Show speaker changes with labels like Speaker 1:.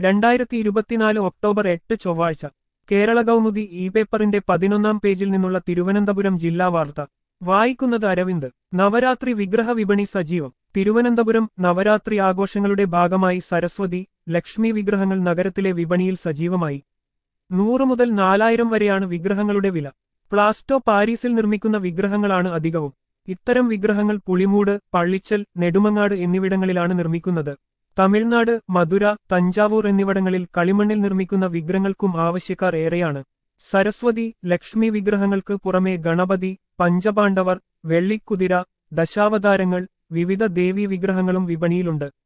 Speaker 1: രണ്ടായിരത്തി ഇരുപത്തിനാല് ഒക്ടോബർ എട്ട് ചൊവ്വാഴ്ച കേരള കൗമുദി ഇ പേപ്പറിന്റെ പതിനൊന്നാം പേജിൽ നിന്നുള്ള തിരുവനന്തപുരം ജില്ലാ വാർത്ത വായിക്കുന്നത് അരവിന്ദ് നവരാത്രി വിഗ്രഹ വിപണി സജീവം തിരുവനന്തപുരം നവരാത്രി ആഘോഷങ്ങളുടെ ഭാഗമായി സരസ്വതി ലക്ഷ്മി വിഗ്രഹങ്ങൾ നഗരത്തിലെ വിപണിയിൽ സജീവമായി നൂറ് മുതൽ നാലായിരം വരെയാണ് വിഗ്രഹങ്ങളുടെ വില പ്ലാസ്റ്റോ പാരീസിൽ നിർമ്മിക്കുന്ന വിഗ്രഹങ്ങളാണ് അധികവും ഇത്തരം വിഗ്രഹങ്ങൾ പുളിമൂട് പള്ളിച്ചൽ നെടുമങ്ങാട് എന്നിവിടങ്ങളിലാണ് നിർമ്മിക്കുന്നത് തമിഴ്നാട് മധുര തഞ്ചാവൂർ എന്നിവിടങ്ങളിൽ കളിമണ്ണിൽ നിർമ്മിക്കുന്ന വിഗ്രഹങ്ങൾക്കും ആവശ്യക്കാർ ഏറെയാണ് സരസ്വതി ലക്ഷ്മി വിഗ്രഹങ്ങൾക്ക് പുറമെ ഗണപതി പഞ്ചപാണ്ഡവർ വെള്ളിക്കുതിര ദശാവതാരങ്ങൾ വിവിധ ദേവീ വിഗ്രഹങ്ങളും വിപണിയിലുണ്ട്